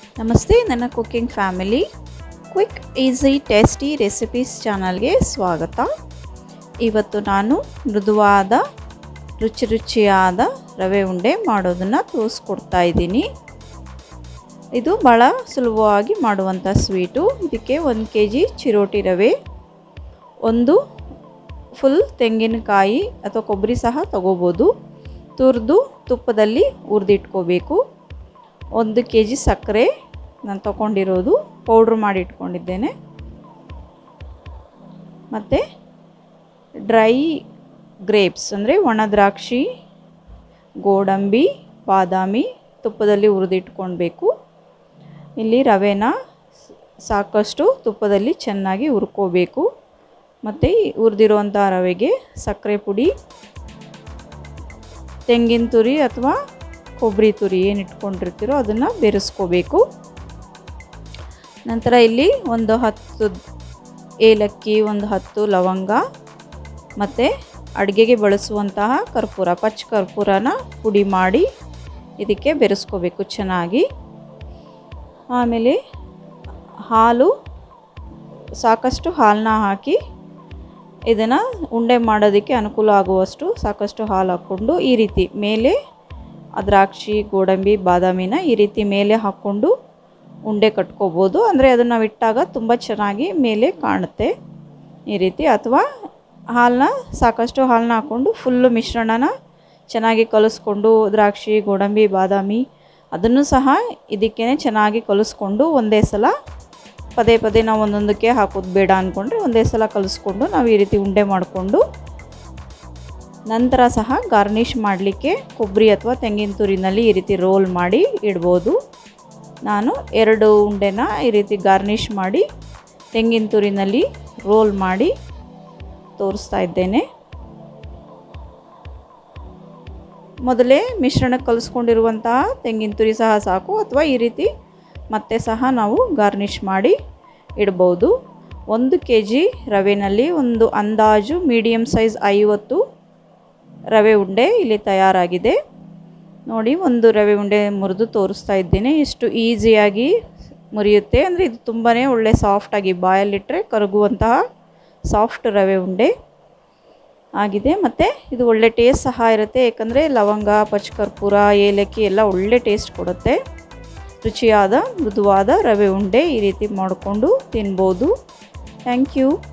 ನಮಸ್ತೆ ನನ್ನ cooking family quick easy tasty recipes ಚಾನಲ್ಗೆ ಸ್ವಾಗತ ಇವತ್ತು ನಾನು ಮೃದುವಾದ ರುಚಿ ರುಚಿಯಾದ ರವೆ ಉಂಡೆ ಮಾಡೋದನ್ನು ತೋರಿಸ್ಕೊಡ್ತಾ ಇದ್ದೀನಿ ಇದು ಭಾಳ ಸುಲಭವಾಗಿ ಮಾಡುವಂಥ ಸ್ವೀಟು ಇದಕ್ಕೆ ಒಂದು ಕೆ ಜಿ ಚಿರೋಟಿ ರವೆ ಒಂದು ಫುಲ್ ತೆಂಗಿನಕಾಯಿ ಅಥವಾ ಕೊಬ್ಬರಿ ಸಹ ತಗೋಬೋದು ತುರಿದು ತುಪ್ಪದಲ್ಲಿ ಹುರಿದಿಟ್ಕೋಬೇಕು ಒಂದು ಕೆ ಜಿ ಸಕ್ಕರೆ ನಾನು ತಗೊಂಡಿರೋದು ಪೌಡ್ರ್ ಮಾಡಿ ಇಟ್ಕೊಂಡಿದ್ದೇನೆ ಮತ್ತು ಡ್ರೈ ಗ್ರೇಪ್ಸ್ ಅಂದರೆ ಒಣ ದ್ರಾಕ್ಷಿ ಗೋಡಂಬಿ ಬಾದಾಮಿ ತುಪ್ಪದಲ್ಲಿ ಹುರಿದಿಟ್ಕೊಳ್ಬೇಕು ಇಲ್ಲಿ ರವೆನ ಸಾಕಷ್ಟು ತುಪ್ಪದಲ್ಲಿ ಚೆನ್ನಾಗಿ ಹುರ್ಕೋಬೇಕು ಮತ್ತು ಹುರಿದಿರುವಂಥ ರವೆಗೆ ಸಕ್ಕರೆ ಪುಡಿ ತೆಂಗಿನ ತುರಿ ಅಥವಾ ಕೊಬ್ಬರಿ ತುರಿ ಏನು ಇಟ್ಕೊಂಡಿರ್ತೀರೋ ಅದನ್ನು ಬೆರೆಸ್ಕೋಬೇಕು ನಂತರ ಇಲ್ಲಿ ಒಂದು ಹತ್ತು ಏಲಕ್ಕಿ ಒಂದು ಹತ್ತು ಲವಂಗ ಮತ್ತು ಅಡುಗೆಗೆ ಬಳಸುವಂತಹ ಕರ್ಪೂರ ಪಚ್ಚ ಕರ್ಪೂರನ ಪುಡಿ ಮಾಡಿ ಇದಕ್ಕೆ ಬೆರೆಸ್ಕೋಬೇಕು ಚೆನ್ನಾಗಿ ಆಮೇಲೆ ಹಾಲು ಸಾಕಷ್ಟು ಹಾಲನ್ನ ಹಾಕಿ ಇದನ್ನು ಉಂಡೆ ಮಾಡೋದಕ್ಕೆ ಅನುಕೂಲ ಆಗುವಷ್ಟು ಸಾಕಷ್ಟು ಹಾಲು ಹಾಕ್ಕೊಂಡು ಈ ರೀತಿ ಮೇಲೆ ದ್ರಾಕ್ಷಿ ಗೋಡಂಬಿ ಬಾದಾಮಿನ ಈ ರೀತಿ ಮೇಲೆ ಹಾಕ್ಕೊಂಡು ಉಂಡೆ ಕಟ್ಕೋಬೋದು ಅಂದರೆ ಅದನ್ನು ನಾವು ಇಟ್ಟಾಗ ತುಂಬ ಚೆನ್ನಾಗಿ ಮೇಲೆ ಕಾಣುತ್ತೆ ಈ ರೀತಿ ಅಥವಾ ಹಾಲನ್ನ ಸಾಕಷ್ಟು ಹಾಲನ್ನ ಹಾಕ್ಕೊಂಡು ಫುಲ್ಲು ಮಿಶ್ರಣನ ಚೆನ್ನಾಗಿ ಕಲಿಸ್ಕೊಂಡು ದ್ರಾಕ್ಷಿ ಗೋಡಂಬಿ ಬಾದಾಮಿ ಅದನ್ನು ಸಹ ಇದಕ್ಕೇ ಚೆನ್ನಾಗಿ ಕಲಿಸ್ಕೊಂಡು ಒಂದೇ ಸಲ ಪದೇ ಪದೇ ನಾವು ಒಂದೊಂದಕ್ಕೆ ಹಾಕೋದು ಬೇಡ ಅಂದ್ಕೊಂಡ್ರೆ ಒಂದೇ ಸಲ ಕಲಿಸ್ಕೊಂಡು ನಾವು ಈ ರೀತಿ ಉಂಡೆ ಮಾಡಿಕೊಂಡು ನಂತರ ಸಹ ಗಾರ್ನಿಷ್ ಮಾಡಲಿಕ್ಕೆ ಕೊಬ್ಬರಿ ಅಥವಾ ತೆಂಗಿನ ತುರಿನಲ್ಲಿ ಈ ರೀತಿ ರೋಲ್ ಮಾಡಿ ಇಡ್ಬೋದು ನಾನು ಎರಡು ಉಂಡೆನ ಈ ರೀತಿ ಗಾರ್ನಿಷ್ ಮಾಡಿ ತೆಂಗಿನ ತುರಿನಲ್ಲಿ ರೋಲ್ ಮಾಡಿ ತೋರಿಸ್ತಾ ಇದ್ದೇನೆ ಮೊದಲೇ ಮಿಶ್ರಣಕ್ಕೆ ಕಲಿಸ್ಕೊಂಡಿರುವಂತಹ ತೆಂಗಿನ ತುರಿ ಸಹ ಸಾಕು ಅಥವಾ ಈ ರೀತಿ ಮತ್ತೆ ಸಹ ನಾವು ಗಾರ್ನಿಷ್ ಮಾಡಿ ಇಡ್ಬೋದು ಒಂದು ಕೆ ಜಿ ರವೆನಲ್ಲಿ ಒಂದು ಅಂದಾಜು ಮೀಡಿಯಮ್ ಸೈಜ್ ಐವತ್ತು ರವೆ ಉಂಡೆ ಇಲ್ಲಿ ತಯಾರಾಗಿದೆ ನೋಡಿ ಒಂದು ರವೆ ಉಂಡೆ ಮುರಿದು ತೋರಿಸ್ತಾ ಇದ್ದೀನಿ ಎಷ್ಟು ಈಸಿಯಾಗಿ ಮುರಿಯುತ್ತೆ ಅಂದರೆ ಇದು ತುಂಬಾ ಒಳ್ಳೆ ಸಾಫ್ಟಾಗಿ ಬಾಯಲ್ಲಿಟ್ಟರೆ ಕರಗುವಂತಹ ಸಾಫ್ಟ್ ರವೆ ಉಂಡೆ ಆಗಿದೆ ಮತ್ತು ಇದು ಒಳ್ಳೆ ಟೇಸ್ಟ್ ಸಹ ಇರುತ್ತೆ ಏಕೆಂದರೆ ಲವಂಗ ಪಚ್ಚಕರ್ಪೂರ ಏಲಕ್ಕಿ ಎಲ್ಲ ಒಳ್ಳೆ ಟೇಸ್ಟ್ ಕೊಡುತ್ತೆ ರುಚಿಯಾದ ಮೃದುವಾದ ರವೆ ಉಂಡೆ ಈ ರೀತಿ ಮಾಡಿಕೊಂಡು ತಿನ್ಬೋದು ಥ್ಯಾಂಕ್ ಯು